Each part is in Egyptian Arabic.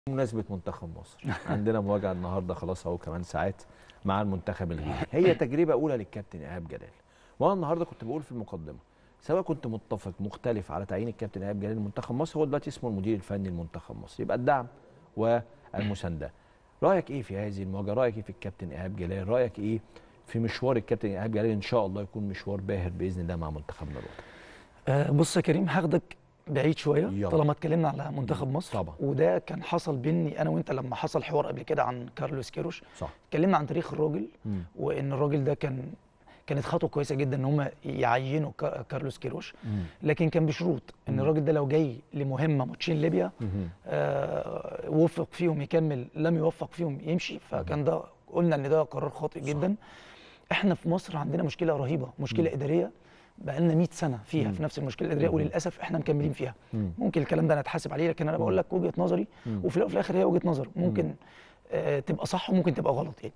بمناسبة منتخب مصر عندنا مواجهة النهاردة خلاص اهو كمان ساعات مع المنتخب الغيني هي تجربة أولى للكابتن إيهاب جلال وأنا النهاردة كنت بقول في المقدمة سواء كنت متفق مختلف على تعيين الكابتن إيهاب جلال لمنتخب مصر هو دلوقتي اسمه المدير الفني لمنتخب مصر يبقى الدعم والمساندة رأيك إيه في هذه المواجهة رأيك إيه في الكابتن إيهاب جلال رأيك إيه في مشوار الكابتن إيهاب جلال إن شاء الله يكون مشوار باهر بإذن الله مع منتخبنا الوطني آه، بص يا كريم هاخدك بعيد شويه يلا. طالما اتكلمنا على منتخب مصر طبعا. وده كان حصل بيني انا وانت لما حصل حوار قبل كده عن كارلوس كيروش صح اتكلمنا عن تاريخ الراجل مم. وان الراجل ده كان كانت خطوه كويسه جدا ان هم يعينوا كا- كارلوس كيروش مم. لكن كان بشروط ان الراجل ده لو جاي لمهمه ماتشين ليبيا مم. آه وفق فيهم يكمل لم يوفق فيهم يمشي فكان ده قلنا ان ده قرار خاطئ جدا احنا في مصر عندنا مشكله رهيبه مشكله اداريه بقى لنا 100 سنه فيها في نفس المشكله الاداريه وللاسف احنا مكملين فيها مم. ممكن الكلام ده نتحاسب عليه لكن انا بقول لك وجهه نظري مم. وفي الاول وفي الاخر هي وجهه نظر ممكن آه تبقى صح وممكن تبقى غلط يعني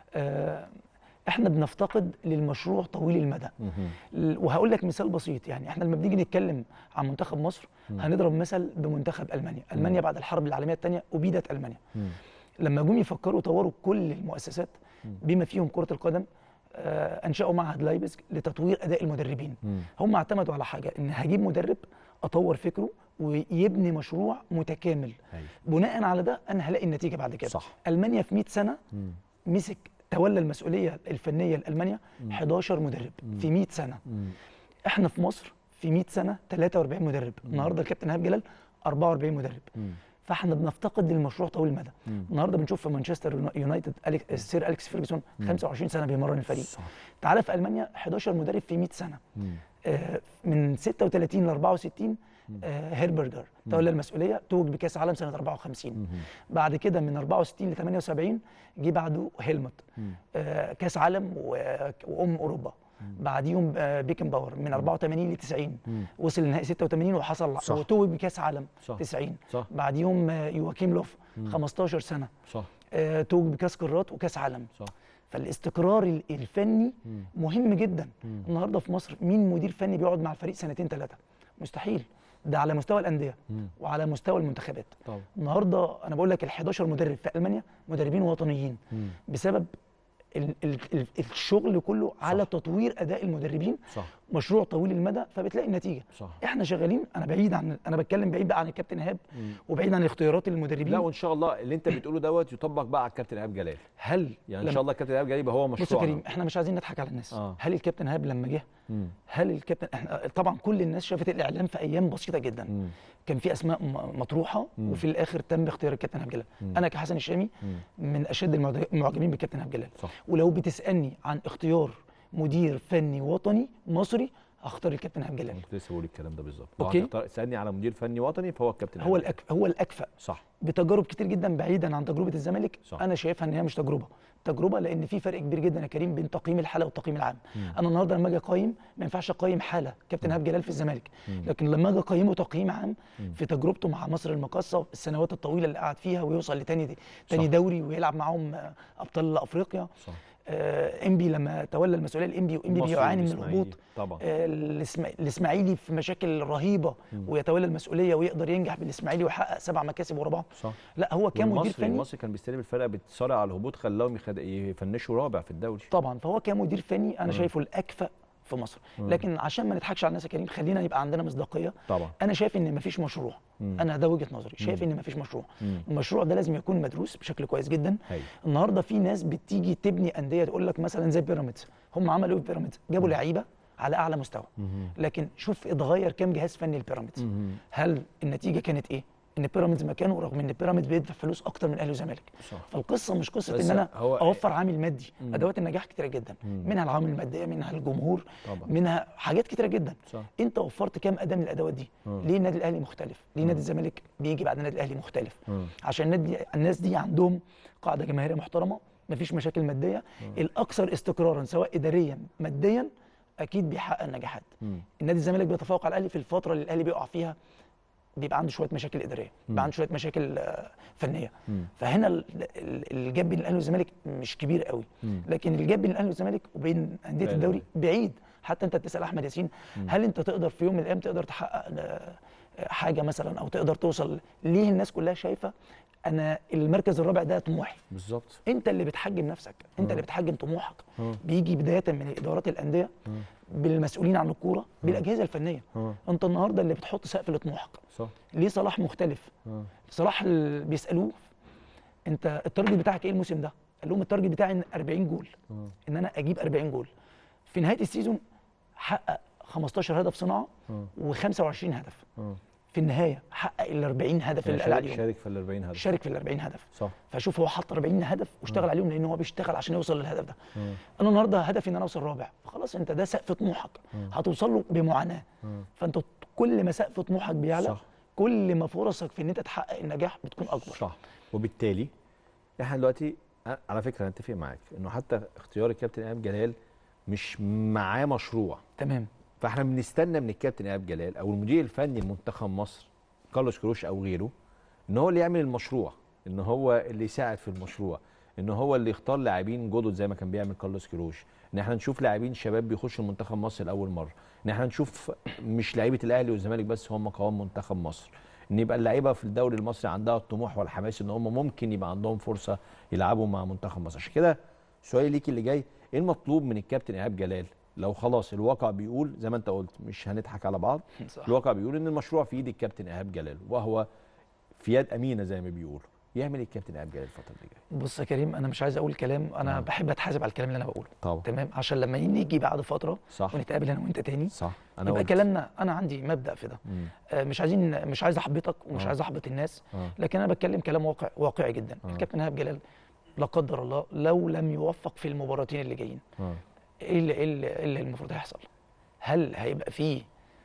آه احنا بنفتقد للمشروع طويل المدى مم. ل- وهقول لك مثال بسيط يعني احنا لما بنيجي نتكلم عن منتخب مصر هنضرب مثل بمنتخب المانيا المانيا بعد الحرب العالميه الثانيه ابيدت المانيا مم. لما جم يفكروا يطوروا كل المؤسسات بما فيهم كره القدم آه، انشأوا معهد لايبزج لتطوير اداء المدربين مم. هم اعتمدوا على حاجه ان هجيب مدرب اطور فكره ويبني مشروع متكامل أيوة. بناء على ده انا هلاقي النتيجه بعد كده صح. المانيا في 100 سنه مم. مسك تولى المسؤوليه الفنيه لالمانيا 11 مدرب في 100 سنه مم. احنا في مصر في 100 سنه 43 مدرب النهارده الكابتن ايهاب جلال 44 مدرب مم. فاحنا بنفتقد للمشروع طويل المدى مم. النهارده بنشوف في مانشستر يوناي- يونايتد أليك- السير اليكس فيرجسون 25 سنه بيمرن الفريق صح. تعالى في المانيا 11 مدرب في 100 سنه مم. آه، من 36 ل 64 آه، هيربرجر تولى المسؤوليه توج بكاس عالم سنه 54 بعد كده من 64 ل 78 جه بعده هيلموت آه، كاس عالم و- وام اوروبا بعديهم آه، بيكن باور من 84 ل 90 وصل لنهائي 86 وحصل صح. وتوج بكاس عالم صح. 90 صح. بعديهم آه، يواكيم لوف 15 سنه صح آه، توج بكاس قارات وكاس عالم صح فالاستقرار ال- الفني مهم جدا النهارده في مصر مين مدير فني بيقعد مع الفريق سنتين ثلاثه مستحيل ده على مستوى الانديه وعلى مستوى المنتخبات طبعا النهارده انا بقول لك ال 11 مدرب في المانيا مدربين وطنيين بسبب ال ال ال الشغل كله على تطوير اداء المدربين صح مشروع طويل المدى فبتلاقي النتيجه صح. احنا شغالين انا بعيد عن انا بتكلم بعيد بقى عن الكابتن ايهاب وبعيد عن اختيارات المدربين لا وان شاء الله اللي انت بتقوله دوت يطبق بقى على الكابتن ايهاب جلال هل يعني ان لما- شاء الله الكابتن ايهاب جلال يبقى هو بص يا مشروعنا كريم احنا مش عايزين نضحك على الناس آه. هل الكابتن ايهاب لما جه مم. هل الكابتن احنا طبعا كل الناس شافت الاعلام في ايام بسيطه جدا مم. كان في اسماء م- مطروحه وفي الاخر تم اختيار الكابتن ايهاب جلال انا كحسن الشامي من اشد المعج- المعجبين بالكابتن ايهاب جلال صح. ولو بتسالني عن اختيار مدير فني وطني مصري اختار الكابتن ايهاب جلال انا كنت لسه بقول الكلام ده بالظبط لو أوكي. هتختار- تسالني على مدير فني وطني فهو الكابتن هو إيهاب الأك... هو الاكفأ صح بتجارب كتير جدا بعيدا عن تجربه الزمالك صح. انا شايفها ان هي مش تجربه تجربه لان في فرق كبير جدا يا كريم بين تقييم الحاله والتقييم العام انا النهارده لما اجي اقيم ما ينفعش اقيم حاله كابتن ايهاب جلال في الزمالك لكن لما اجي اقيمه تقييم عام في تجربته مع مصر المقاصه السنوات الطويله اللي قعد فيها ويوصل لتاني تاني صح. دوري ويلعب معاهم آه، ابطال افريقيا صح. آه انبي لما تولى المسؤوليه الانبي وانبي مصري بيعاني من والإسماعيلي. الهبوط طبعا. آه، الإسما- الاسماعيلي في مشاكل رهيبه ويتولى المسؤوليه ويقدر ينجح بالاسماعيلي ويحقق سبع مكاسب ورا بعض صح لا هو كان مدير والمصري فني المصري كان بيستلم الفرقه بتصارع على الهبوط خلاهم يخد... يفنشوا رابع في الدوري طبعا فهو كمدير فني انا شايفه الاكفأ في مصر لكن عشان ما نضحكش على الناس يا كريم خلينا يبقى عندنا مصداقيه طبعا انا شايف ان مفيش مشروع انا ده وجهه نظري شايف ان مفيش مشروع المشروع ده لازم يكون مدروس بشكل كويس جدا هاي. النهارده في ناس بتيجي تبني انديه تقول لك مثلا زي بيراميدز هم عملوا ايه في بيراميدز جابوا لعيبه على اعلى مستوى لكن شوف اتغير كام جهاز فني لبيراميدز هل النتيجه كانت ايه ان بيراميدز مكانه رغم ان بيراميدز بيدفع فلوس اكتر من اهلي وزمالك صح. فالقصه مش قصه بس ان انا هو- اوفر عامل مادي ادوات النجاح كتيره جدا منها العوامل الماديه منها الجمهور طبعا. منها حاجات كتيره جدا صح. انت وفرت كام اداه من الادوات دي ليه النادي الاهلي مختلف ليه نادي الزمالك بيجي بعد النادي الاهلي مختلف عشان النادي الناس دي عندهم قاعده جماهيريه محترمه مفيش مشاكل ماديه الاكثر استقرارا سواء اداريا ماديا اكيد بيحقق النجاحات النادي الزمالك بيتفوق على الاهلي في الفتره اللي الاهلي بيقع فيها بيبقى عنده شويه مشاكل اداريه بيبقى عنده شويه مشاكل آه، فنيه فهنا ال- ال- الجاب بين الاهلي والزمالك مش كبير قوي لكن الجاب بين الاهلي والزمالك وبين انديه بعيد الدوري بعيد حتى انت بتسال احمد ياسين هل انت تقدر في يوم من الايام تقدر تحقق آه، حاجه مثلا او تقدر توصل ليه الناس كلها شايفه انا المركز الرابع ده طموحي بالظبط انت اللي بتحجم نفسك انت مم. اللي بتحجم طموحك مم. بيجي بدايه من ادارات الانديه مم. بالمسؤولين عن الكوره بالاجهزه الفنيه اه انت النهارده اللي بتحط سقف لطموحك صح ليه صلاح مختلف اه صلاح ال- بيسالوه انت التارجت بتاعك ايه الموسم ده قال لهم التارجت بتاعي إن 40 جول اه ان انا اجيب 40 جول في نهايه السيزون حقق 15 هدف صناعه اه و25 هدف اه في النهايه حقق ال 40 هدف اللي قال شارك عليهم شارك في ال 40 هدف شارك في ال 40 هدف صح فشوف هو حط 40 هدف واشتغل عليهم لان هو بيشتغل عشان يوصل للهدف ده اه انا النهارده هدفي ان انا اوصل رابع خلاص انت ده سقف طموحك هتوصل له بمعاناه اه فانت كل ما سقف طموحك بيعلى صح. كل ما فرصك في ان انت تحقق النجاح بتكون اكبر صح وبالتالي احنا دلوقتي أ- على فكره انا اتفق معاك انه حتى اختيار الكابتن ايهاب جلال مش معاه مشروع تمام فاحنا بنستنى من الكابتن ايهاب جلال او المدير الفني لمنتخب مصر كارلوس كروش او غيره ان هو اللي يعمل المشروع ان هو اللي يساعد في المشروع ان هو اللي يختار لاعبين جدد زي ما كان بيعمل كارلوس كروش ان احنا نشوف لاعبين شباب بيخشوا منتخب مصر لاول مره ان احنا نشوف مش لعيبه الاهلي والزمالك بس هم قوام منتخب مصر ان يبقى اللعيبه في الدوري المصري عندها الطموح والحماس ان هم ممكن يبقى عندهم فرصه يلعبوا مع منتخب مصر عشان كده سؤالي ليك اللي جاي ايه المطلوب من الكابتن ايهاب جلال لو خلاص الواقع بيقول زي ما انت قلت مش هنضحك على بعض صح. الواقع بيقول ان المشروع في ايد الكابتن ايهاب جلال وهو في يد امينه زي ما بيقولوا يعمل ايه الكابتن ايهاب جلال الفتره اللي جايه بص يا كريم انا مش عايز اقول كلام انا آه. بحب اتحاسب على الكلام اللي انا بقوله طبعا تمام عشان لما نيجي بعد فتره صح ونتقابل انا وانت تاني صح انا يبقى قلت كلامنا انا عندي مبدا في ده مم. آه، مش عايزين مش عايز احبطك ومش آه. عايز احبط الناس اه لكن انا بتكلم كلام واقع واقعي جدا آه. الكابتن ايهاب جلال لا قدر الله لو لم يوفق في المباراتين اللي جايين اه ايه اللي, إيه اللي, إيه اللي المفروض هيحصل هل هيبقى فيه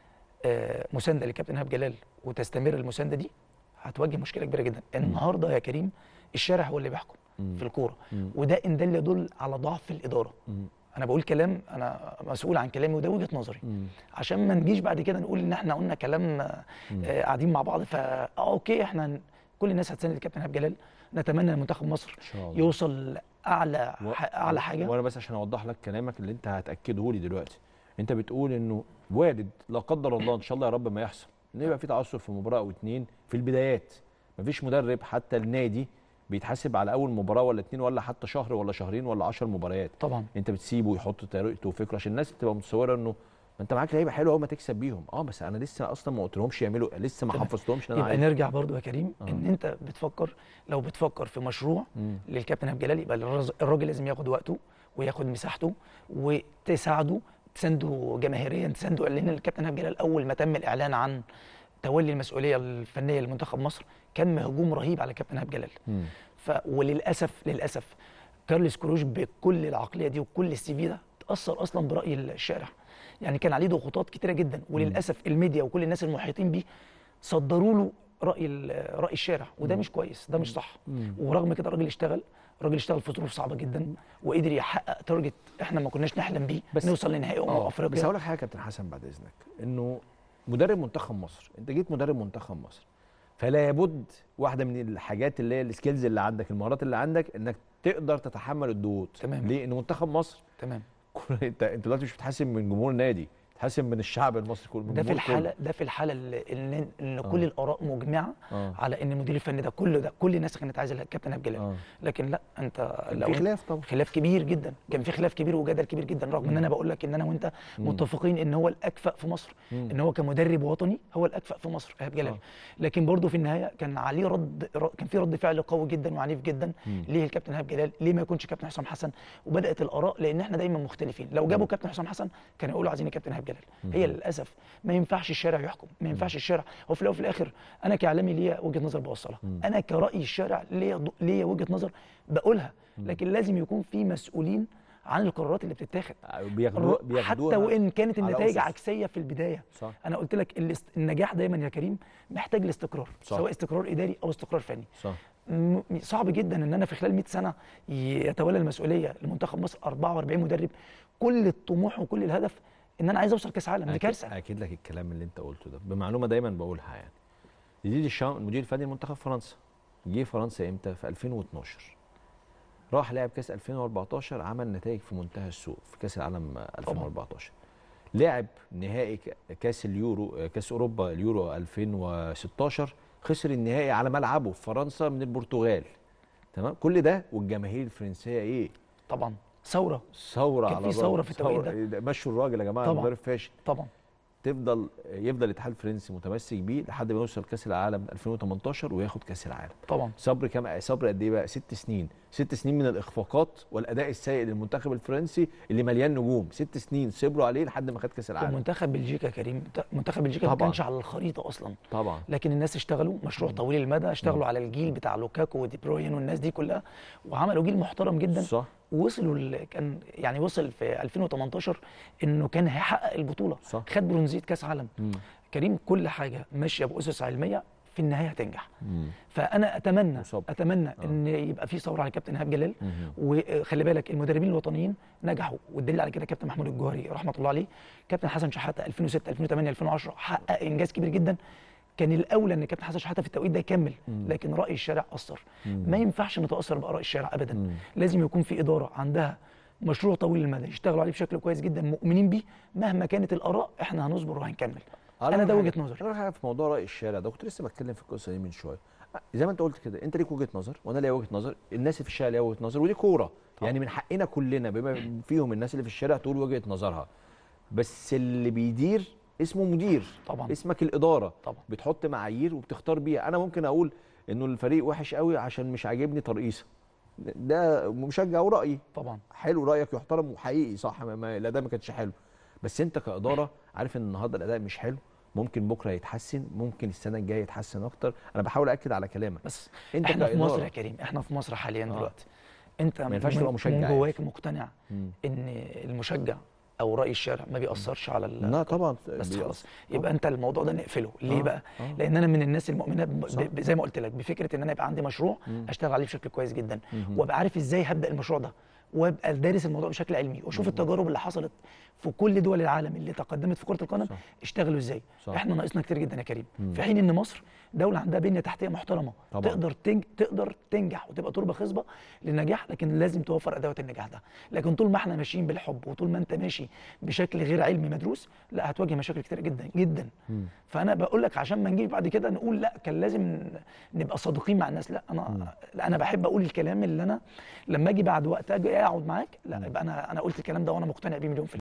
آه، مسانده للكابتن ايهاب جلال وتستمر المسانده دي هتواجه مشكله كبيره جدا النهارده يا كريم الشارع هو اللي بيحكم مم. في الكوره مم. وده ان دل يدل على ضعف الاداره مم. انا بقول كلام انا مسؤول عن كلامي وده وجهه نظري مم. عشان ما نجيش بعد كده نقول ان احنا قلنا كلام آه، آه، قاعدين مع بعض فا اه اوكي احنا ن- كل الناس هتساند الكابتن ايهاب جلال نتمنى ان منتخب مصر ان شاء الله يوصل اعلى و- ح- اعلى حاجه وانا بس عشان اوضح لك كلامك اللي انت هتاكده لي دلوقتي انت بتقول انه وارد لا قدر الله ان شاء الله يا رب ما يحصل ان يبقى في تعثر في مباراه او اتنين في البدايات مفيش مدرب حتى النادي بيتحاسب على اول مباراه ولا اتنين ولا حتى شهر ولا شهرين ولا عشر مباريات طبعا انت بتسيبه يحط طريقته وفكره عشان الناس تبقى متصوره انه ما انت معاك لعيبه حلوه اهو ما تكسب بيهم اه بس انا لسه اصلا ما قلتلهمش يعملوا لسه ما تمام. حفظتهمش ان انا يبقى عايز نرجع برضو يا كريم آه. ان انت بتفكر لو بتفكر في مشروع مم. للكابتن ايهاب جلال يبقى الرز- الراجل لازم ياخد وقته وياخد مساحته وتساعده تسانده جماهيريا تسانده لان الكابتن ايهاب جلال اول ما تم الاعلان عن تولي المسؤوليه الفنيه لمنتخب مصر كان هجوم رهيب على الكابتن ايهاب جلال مم. ف وللاسف للاسف كارلوس كروش بكل العقليه دي وكل السي في ده تاثر اصلا براي الشارع يعني كان عليه ضغوطات كتيره جدا وللاسف الميديا وكل الناس المحيطين بيه صدروا له راي ال- راي الشارع وده مش كويس ده مش صح مم. ورغم كده الراجل اشتغل الراجل اشتغل في ظروف صعبه جدا وقدر يحقق تارجت احنا ما كناش نحلم بيه بس- بس نوصل لنهائي امم اه افريقيا بس هقول لك حاجه يا كابتن حسن بعد اذنك انه مدرب منتخب مصر انت جيت مدرب منتخب مصر فلا بد واحده من الحاجات اللي هي السكيلز اللي عندك المهارات اللي عندك انك تقدر تتحمل الضغوط تمام. ليه ان منتخب مصر تمام كل انت انت دلوقتي مش بتحاسب من جمهور النادي بتحاسب من الشعب المصري كله من ده في الجمهور كله. الحاله ده في الحاله اللي ان, إن كل الاراء مجمعه اه على ان المدير الفني ده كل ده كل الناس كانت عايزه الكابتن ايهاب جلال اه لكن لا انت كان لو في أنت- خلاف طبعا خلاف كبير جدا كان في خلاف كبير وجدل كبير جدا رغم ان انا بقول لك ان انا وانت مم. متفقين ان هو الاكفأ في مصر مم. ان هو كمدرب وطني هو الاكفأ في مصر ايهاب جلال آه. لكن برضه في النهايه كان عليه رد ر- كان في رد فعل قوي جدا وعنيف جدا مم. ليه الكابتن ايهاب جلال ليه ما يكونش كابتن حسام حسن وبدات الاراء لان احنا دايما مختلفين لو جابوا كابتن حسام حسن كانوا يقولوا عايزين الكابتن ايهاب جلال هي للاسف ما ينفعش الشارع يحكم ما ينفعش الشارع هو في الاول وفي الاخر انا كاعلامي ليا وجهه نظر بوصلها انا كراي الشارع ليا ض- ليا وجهه نظر بقولها لكن لازم يكون في مسؤولين عن القرارات اللي بتتاخد بياخدوها حتى بياخدوها وان كانت على النتائج أسس. عكسيه في البدايه صح انا قلت لك الاست- النجاح دايما يا كريم محتاج الاستقرار صح. سواء استقرار اداري او استقرار فني صح م- صعب جدا ان انا في خلال 100 سنه يتولى المسؤوليه لمنتخب مصر 44 مدرب كل الطموح وكل الهدف ان انا عايز اوصل كاس عالم دي أكيد- كارثه اكيد لك الكلام اللي انت قلته ده بمعلومه دايما بقولها يعني جديد الشام المدير الفني لمنتخب فرنسا جه فرنسا امتى في 2012 راح لعب كاس 2014 عمل نتائج في منتهى السوء في كاس العالم 2014 لعب نهائي ك- كاس اليورو كاس اوروبا اليورو 2016 خسر النهائي على ملعبه في فرنسا من البرتغال تمام كل ده والجماهير الفرنسيه ايه طبعا ثوره ثوره كان على في الراجل. ثورة في التوقيت ده. ثورة. مشوا الراجل يا جماعه طبعاً. المدرب فاشل طبعا تفضل يفضل الاتحاد الفرنسي متمسك بيه لحد ما يوصل كاس العالم 2018 وياخد كاس العالم طبعا صبر كام صبر قد ايه بقى ست سنين ست سنين من الاخفاقات والاداء السيء للمنتخب الفرنسي اللي مليان نجوم ست سنين صبروا عليه لحد ما خد كاس العالم ومنتخب بلجيكا كريم منتخب بلجيكا ما طبعاً. كانش على الخريطه اصلا طبعا لكن الناس اشتغلوا مشروع طويل المدى اشتغلوا على الجيل بتاع لوكاكو ودي بروين والناس دي كلها وعملوا جيل محترم جدا صح ووصلوا ال- كان يعني وصل في 2018 انه كان هيحقق البطوله صح. خد برونزيه كاس عالم مم. كريم كل حاجه ماشيه باسس علميه في النهايه هتنجح مم. فانا اتمنى وصبر. اتمنى ان يبقى في ثوره على كابتن ايهاب جلال مم. وخلي بالك المدربين الوطنيين نجحوا والدليل على كده كابتن محمود الجوهري رحمه الله عليه كابتن حسن شحاته 2006 2008 2010 حقق انجاز كبير جدا كان الاولى ان كابتن حسن شحاته في التوقيت ده يكمل لكن راي الشارع اثر ما ينفعش نتاثر باراء الشارع ابدا مم. لازم يكون في اداره عندها مشروع طويل المدى يشتغلوا عليه بشكل كويس جدا مؤمنين بيه مهما كانت الاراء احنا هنصبر وهنكمل انا ده حاجة- وجهه نظري انا حاجه في موضوع راي الشارع ده كنت لسه بتكلم في القصه دي من شويه زي ما انت قلت كده انت ليك وجهه نظر وانا ليا وجهه نظر الناس اللي في الشارع ليها وجهه نظر ودي كوره يعني من حقنا كلنا بما فيهم الناس اللي في الشارع تقول وجهه نظرها بس اللي بيدير اسمه مدير طبعا اسمك الاداره طبعا بتحط معايير وبتختار بيها انا ممكن اقول انه الفريق وحش قوي عشان مش عاجبني ترقيصه ده مشجع ورايي طبعا حلو رايك يحترم وحقيقي صح ما- ما الاداء ما كانش حلو بس انت كاداره عارف ان النهارده الاداء مش حلو ممكن بكره يتحسن ممكن السنه الجايه يتحسن اكتر انا بحاول اكد على كلامك بس انت احنا في مصر كإدارة. يا كريم احنا في مصر حاليا آه. دلوقتي انت ما ينفعش من- تبقى مشجع من يعني. جواك مقتنع مم. ان المشجع او راي الشارع ما بيأثرش على ال- لا طبعا بس بي- خلاص يبقى انت الموضوع ده نقفله ليه آه، بقى آه. لان انا من الناس المؤمنه ب- صح. ب- زي ما قلت لك بفكره ان انا يبقى عندي مشروع مم. اشتغل عليه بشكل كويس جدا مهم. وابقى عارف ازاي هبدا المشروع ده وابقى دارس الموضوع بشكل علمي واشوف التجارب اللي حصلت في كل دول العالم اللي تقدمت في كره القدم صح. اشتغلوا ازاي صح. احنا ناقصنا كتير جدا يا كريم مم. في حين ان مصر دوله عندها بنيه تحتيه محترمه طبعاً. تقدر تنج... تقدر تنجح وتبقى تربه خصبه للنجاح لكن لازم توفر ادوات النجاح ده لكن طول ما احنا ماشيين بالحب وطول ما انت ماشي بشكل غير علمي مدروس لا هتواجه مشاكل كتير جدا جدا مم. فانا بقول لك عشان ما نجيش بعد كده نقول لا كان لازم نبقى صادقين مع الناس لا انا لا انا بحب اقول الكلام اللي انا لما اجي بعد وقت اجي اقعد معاك لا يبقى انا انا قلت الكلام ده وانا مقتنع بيه مليون في المية